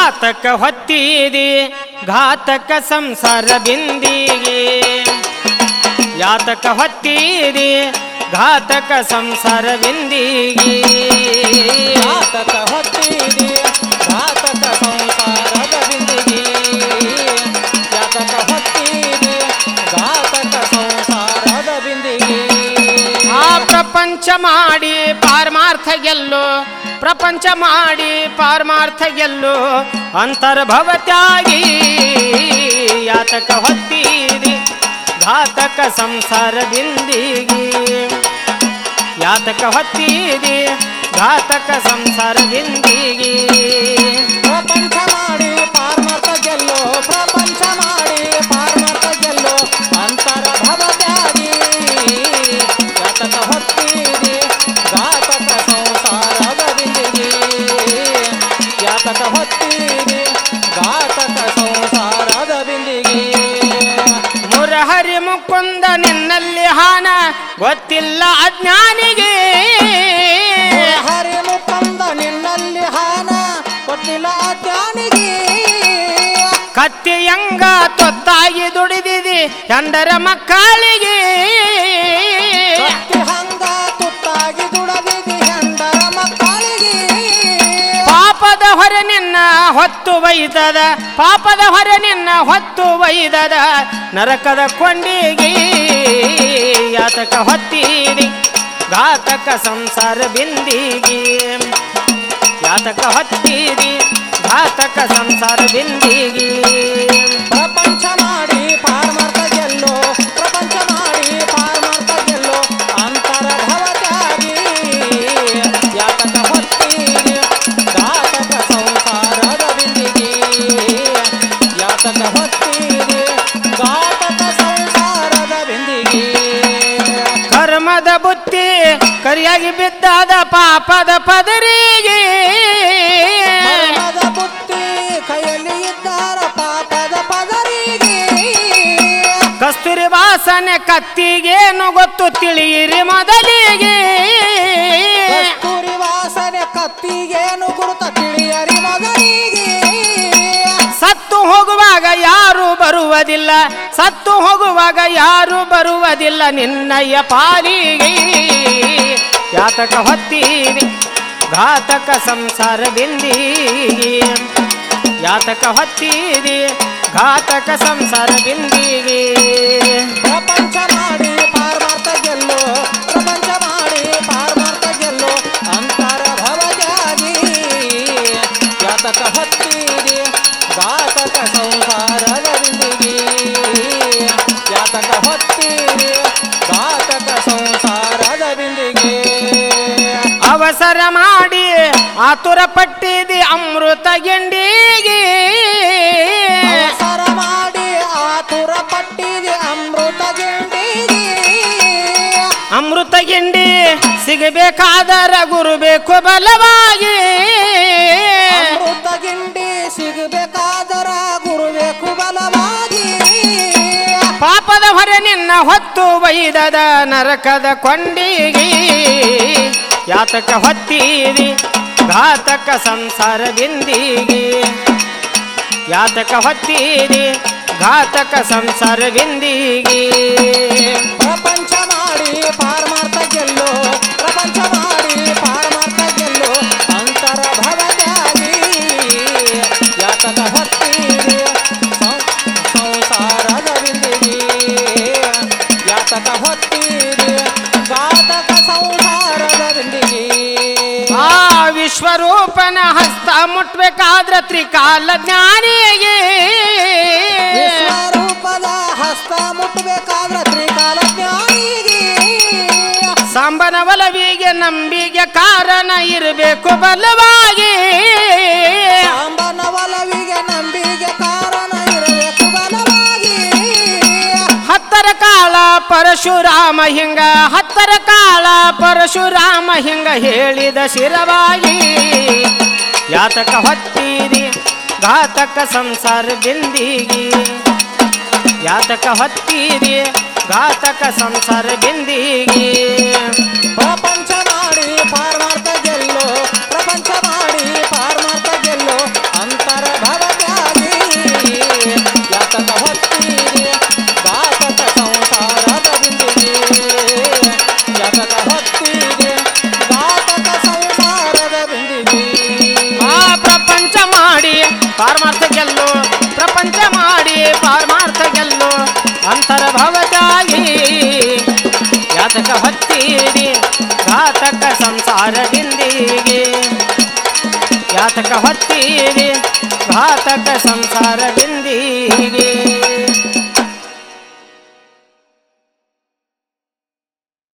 ಯಾತಕ ಹೊತ್ತೀರಿ ಘಾತಕ ಸಂಸಾರ ಬಿಂದಿಗೆ ಯಾತಕ ಹೊತ್ತೀರಿ ಘಾತಕ ಸಂಸಾರ ಬಿಂದಿಗೆ ಘಾತಕ ಹೊತ್ತಿದಿ ಘಾತಕ ಸಂಸಾರದ ಬಿಂದಿಗೆ ಯಾತಕ ಹೊತ್ತಿದಿ ಘಾತಕ ಸಂಸಾರದ ಬಿಂದಿಗೆ ಆ ಪ್ರಪಂಚ ಮಾಡಿ ಪಾರಮಾರ್ಥ ಗೆಲ್ಲು ಪ್ರಪಂಚ ಮಾಡಿ ಪಾರಮಾರ್ಥ ಗೆಲ್ಲು ಅಂತರ್ಭವ ತ್ಯಾಗಿ ಯಾತಕ ಹೊತ್ತೀರಿ ಘಾತಕ ಸಂಸಾರ ಬಿಂದಿಗೆ ಯಾತಕ ಹೊತ್ತೀರಿ ಘಾತಕ ಸಂಸಾರ ಬಿಂದಿಗೆ ಪ್ರಪಂಚ ಮಾಡಿ ಪಾರ್ಮತ ಗೆಲ್ಲೋ ಪ್ರಪಂಚ ಮಾಡಿ ಪಾರ್ಮತ ಗೆಲ್ಲೋ ಅಂತರ ಭವತ್ಯಾಗಿ ಯಾತಕ ಹೊತ್ತಿದಿ ಘಾತಕ ಸಂಸಾರದ ಬಿಂದಿಗೆ ಯಾತಕ ಹೊತ್ತಿದಿ ಘಾತಕ ಸಂಸಾರದ ಬಿಂದಿಗೆ ಮುರಹರಿ ಮುಕುಂದ ನಿನ್ನಲ್ಲಿ ಹಾನ ಗೊತ್ತಿಲ್ಲ ಅಜ್ಞಾನಿಗೆ ಹರಿ ಮುಕಂದ ನಿನ್ನಲ್ಲಿ ಹಾನ ಗೊತ್ತಿಲ್ಲ ಜ್ಞಾನಿಗೆ ಕತ್ತಿಯಂಗ ತೊತ್ತಾಗಿ ದುಡಿದಿದಿ ಎಂಡರ ಮಕ್ಕಳಿಗೆ ಕತ್ತಿ ಹಂಗ ತುತ್ತಾಗಿ ದುಡದಿದಿ ಹೆಂಡರ ಮಕ್ಕಳಿಗೆ ಪಾಪದ ಹೊರ ನಿನ್ನ ಹೊತ್ತು ಒಯ್ದದ ಪಾಪದ ಹೊರ ನಿನ್ನ ಹೊತ್ತು ಒಯ್ದದ ನರಕದ ಕೊಂಡಿಗೆ ಯಾತಕ ಹೊತ್ತೀರಿ ಘಾತಕ ಸಂಸಾರ ಬಿಂದಿಗೆ ಯಾತಕ ಹೊತ್ತೀರಿ ಘಾತಕ ಸಂಸಾರ ಬಿಂದಿಗೆ ಪ್ರಪಂಚ ಮಾಡಿ ಪಾರ್ಮರ್ಥ ಗೆಲ್ಲೋ ಪ್ರಪಂಚ ಮಾಡಿ ಪಾರ್ಮರ್ಥ ಗೆಲ್ಲೋ ಅಂತರ ಭವತ್ಯಾಗಿ ಯಾತಕ ಹೊತ್ತೀರಿ ಘಾತಕ ಸಂಸಾರದ ಬಿಂದಿಗೆ ಯಾತಕ ಹೊತ್ತೀರಿ ಘಾತಕ ಸಂಸಾರದ ಬಿಂದಿಗೆ ಕರ್ಮದ ಬುತ್ತಿ ಕರಿಯಾಗಿ ಬಿದ್ದಾದ ಪಾಪದ ಪದರಿಗೆ ಧರ್ಮದ ಬುತ್ತಿ ಕೈಯಲ್ಲಿ ಇದ್ದಾರ ಪಾಪದ ಪದರಿಗೆ ಕಸ್ತೂರಿ ವಾಸನೆ ಕತ್ತಿಗೇನು ಗೊತ್ತು ತಿಳಿಯಿರಿ ಮೊದಲಿಗೆ ಕಸ್ತೂರಿ ವಾಸನೆ ಕತ್ತಿಗೇನು ಗುರುತ ತಿಳಿಯರಿ ಮೊದಲಿಗೆ ಸತ್ತು ಹೋಗುವಾಗ ಯಾರು ಬರುವುದಿಲ್ಲ ಸತ್ತು ಹೋಗುವಾಗ ಯಾರು ಬರುವುದಿಲ್ಲ ನಿನ್ನಯ್ಯ ಪಾಲಿಗೆ ಯಾತಕ ಹೊತ್ತೀರಿ ಘಾತಕ ಸಂಸಾರ ಬಿಂದಿಗೆ ಯಾತಕ ಹೊತ್ತೀರಿ ಘಾತಕ ಸಂಸಾರ ಬಿಂದಿಗೆ ಪ್ರಪಂಚ ಮಾಡಿ ಪಾರ್ಮಾರ್ಥ ಗೆಲ್ಲೋ ಪ್ರಪಂಚ ಮಾಡಿ ಪಾರ್ಮಾರ್ಥ ಗೆಲ್ಲೋ ಅಂತರ ಭವಜಾಗಿ ಯಾತಕ ಹತ್ತೀರಿ ಘಾತಕ ಸಂಸಾರದ ಬಿಂದಿಗೆ ಯಾತಕ ಹೊತ್ತೀರಿ ಘಾತಕ ಸಂಸಾರದ ಬಿಂದಿಗೆ ಅವಸರ ಮಾಡಿ ಆತುರ ಪಟ್ಟಿದಿ ಅಮೃತ ಗಿಂಡಿಗೆ ಅವಸರ ಮಾಡಿ ಆತುರ ಪಟ್ಟಿದೆ ಅಮೃತ ಗೆಂಡಿಗೆ ಅಮೃತ ಗಿಂಡಿ ಸಿಗಬೇಕಾದರ ಗುರು ಬೇಕು ಬಲವಾಗಿ ಅಮೃತ ಗಿಂಡಿ ಸಿಗಬೇಕಾದರ ಗುರುಬೇಕು ಬಲವಾಗಿ ಪಾಪದ ಹೊರೆ ನಿನ್ನ ಹೊತ್ತು ಒಯ್ದದ ನರಕದ ಕೊಂಡಿಗೆ ಯಾತಕ ಹೊತ್ತೀರಿ ಘಾತಕ ಸಂಸಾರ ಬಿಂದಿಗೆ ಯಾತಕ ಹೊತ್ತೀರಿ ಘಾತಕ ಸಂಸಾರ ಬಿಂದಿಗೆ ಪ್ರಪಂಚ ಮಾಡಿ ಪಾರಮಾರ್ಥ ಗೆಲ್ಲೋ ಪ್ರಪಂಚ ಮಾಡಿ ಪಾರಮಾರ್ಥ ಗೆಲ್ಲೋ ಅಂತರ ಭವತ್ಯಾಗಿ ಯಾತಕ ಹೊತ್ತೀರಿ ಸಂ- ಸಂಸಾರದ ಬಿಂದಿಗೆ ಯಾತಕ ಹೊತ್ತೀರಿ ಘಾತಕ ಸಂಸಾರದ ಬಿಂದಿಗೆ ಆ ವಿಶ್ವರೂಪನ ಹಸ್ತ ಮುಟ್ಬೇಕಾದ್ರ ತ್ರಿಕಾಲ ಜ್ಞಾನಿಗೆ ವಿಶ್ವರೂಪದ ಹಸ್ತ ಮುಟ್ಟಬೇಕಾದ್ರೆ ತ್ರಿಕಾಲ ಜ್ಞಾನಿಗೆ ಸಾಂಬನ ಒಲವಿಗೆ ನಂಬಿಗೆ ಕಾರಣ ಇರಬೇಕು ಬಲವಾಗಿ ಸಾಂಬನ ಒಲವಿಗೆ ನಂಬಿಗೆ ಕಾರಣ ಇರಬೇಕು ಬಲವಾಗಿ ಹತ್ತರ ಕಾಲ ಪರಶುರಾಮ ಹಿಂಗ ಹತ್ತರ ಕಾಲ ಪರಶುರಾಮ ಹಿಂಗ ಹೇಳಿದ ಶಿರವಾಗಿ ಯಾತಕ ಹೊತ್ತೀರಿ ಘಾತಕ ಸಂಸಾರ ಬಿಂದಿಗಿ ಯಾತಕ ಹೊತ್ತೀರಿ ಘಾತಕ ಸಂಸಾರ ಬಿಂದಿಗಿ ಪ್ರಪಂಚ ಮಾಡಿ ಪಾರಮಾರ್ಥ ಗೆಲ್ಲೋ ಪ್ರಪಂಚ ಮಾಡಿ ಪಾರಮಾರ್ಥ ಗೆಲ್ಲೋ ಅಂತರ ಪಾರಮಾರ್ಥ ಗೆಲ್ಲು ಪ್ರಪಂಚ ಮಾಡಿ ಪಾರಮಾರ್ಥ ಗೆಲ್ಲು ಅಂತರ ಭವದಾಗಿ ಯಾತಕ ಹೊತ್ತೀರಿ ಘಾತಕ ಸಂಸಾರದಿಂದಿಗೆ ಯಾತಕ ಹೊತ್ತೀರಿ ಘಾತಕ ಸಂಸಾರದಿಂದ